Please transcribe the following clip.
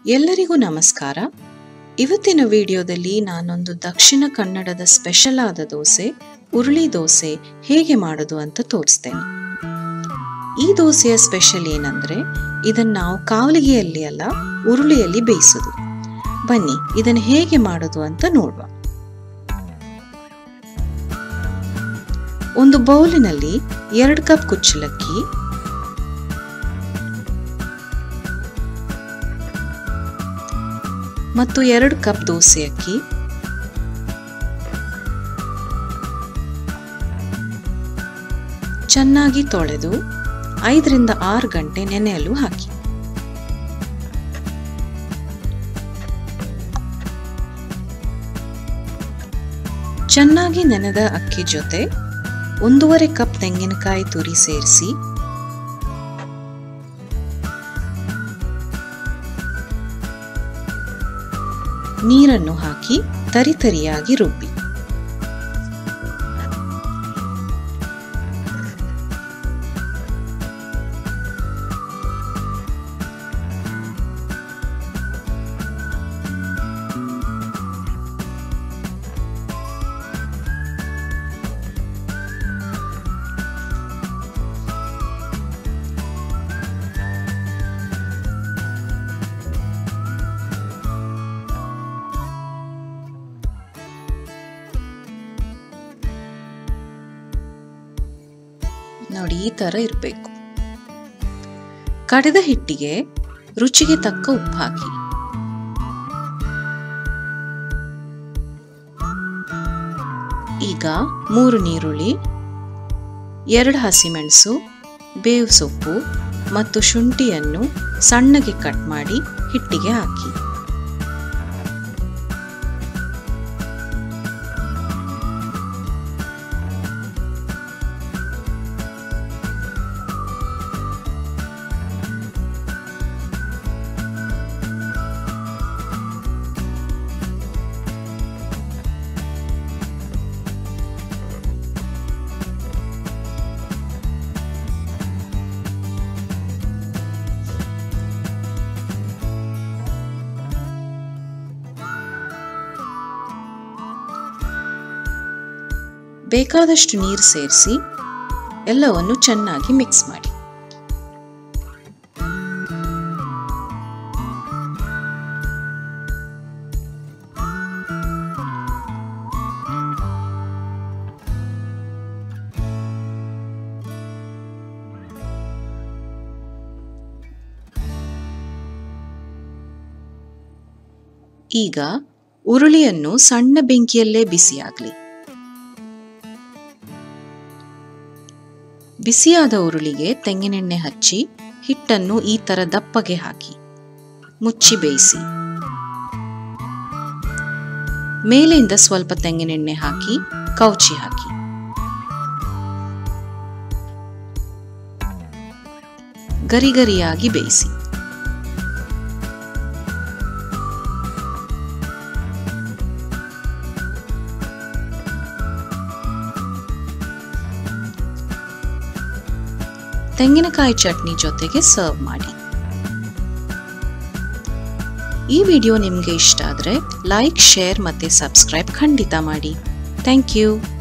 ಎಲ್ಲರಿಗೂ ನಮಸ್ಕಾರ ಇವತ್ತಿನ ವಿಡಿಯೋದಲ್ಲಿ ನಾನೊಂದು ದಕ್ಷಿಣ ಕನ್ನಡದ ಸ್ಪೆಷಲ್ ಆದ ದೋಸೆ ಉರುಳಿ ದೋಸೆ ಹೇಗೆ ಮಾಡೋದು ಅಂತ ತೋರಿಸ್ತೇನೆ ಈ ದೋಸೆಯ ಸ್ಪೆಷಲ್ ಏನಂದ್ರೆ ಇದನ್ನ ನಾವು ಕಾವಲಿಗೆಯಲ್ಲಿ ಅಲ್ಲ ಉರುಳಿಯಲ್ಲಿ ಬೇಯಿಸೋದು ಬನ್ನಿ ಇದನ್ನು ಹೇಗೆ ಮಾಡೋದು ಅಂತ ನೋಡುವ ಒಂದು ಬೌಲಿನಲ್ಲಿ ಎರಡು ಕಪ್ ಕುಚ್ಚಲಕ್ಕಿ ಮತ್ತು ಎರಡು ಕಪ್ ದೋಸೆ ಅಕ್ಕಿ ಚೆನ್ನಾಗಿ ತೊಳೆದು ಐದರಿಂದ ಆರು ಗಂಟೆ ನೆನೆಯಲು ಹಾಕಿ ಚೆನ್ನಾಗಿ ನೆನೆದ ಅಕ್ಕಿ ಜೊತೆ ಒಂದೂವರೆ ಕಪ್ ತೆಂಗಿನಕಾಯಿ ತುರಿ ಸೇರಿಸಿ ನೀರನ್ನು ಹಾಕಿ ತರಿತರಿಯಾಗಿ ರುಬ್ಬಿ ನೋಡಿ ಈ ತರ ಇರಬೇಕು ಕಡೆದ ಹಿಟ್ಟಿಗೆ ರುಚಿಗೆ ತಕ್ಕ ಉಪ್ಪು ಹಾಕಿ ಈಗ ಮೂರು ನೀರುಳ್ಳಿ ಎರಡು ಹಸಿಮೆಣಸು ಬೇವು ಸೊಪ್ಪು ಮತ್ತು ಶುಂಠಿಯನ್ನು ಸಣ್ಣಗೆ ಕಟ್ ಮಾಡಿ ಹಿಟ್ಟಿಗೆ ಹಾಕಿ ಬೇಕಾದಷ್ಟು ನೀರು ಸೇರಿಸಿ ಎಲ್ಲವನ್ನು ಚೆನ್ನಾಗಿ ಮಿಕ್ಸ್ ಮಾಡಿ ಈಗ ಉರುಳಿಯನ್ನು ಸಣ್ಣ ಬೆಂಕಿಯಲ್ಲೇ ಬಿಸಿಯಾಗಲಿ ಬಿಸಿಯಾದ ಉರುಳಿಗೆ ತೆಂಗಿನೆಣ್ಣೆ ಹಚ್ಚಿ ಹಿಟ್ಟನ್ನು ಈ ತರ ದಪ್ಪಗೆ ಹಾಕಿ ಮುಚ್ಚಿ ಬೇಯಿಸಿ ಮೇಲಿಂದ ಸ್ವಲ್ಪ ತೆಂಗಿನೆಣ್ಣೆ ಹಾಕಿ ಕೌಚಿ ಹಾಕಿ ಗರಿಗರಿಯಾಗಿ ಬೇಯಿಸಿ ತೆಂಗಿನಕಾಯಿ ಚಟ್ನಿ ಜೊತೆಗೆ ಸರ್ವ್ ಮಾಡಿ ಈ ವಿಡಿಯೋ ನಿಮಗೆ ಇಷ್ಟ ಆದರೆ ಲೈಕ್ ಶೇರ್ ಮತ್ತು ಸಬ್ಸ್ಕ್ರೈಬ್ ಖಂಡಿತ ಮಾಡಿ ಥ್ಯಾಂಕ್ ಯು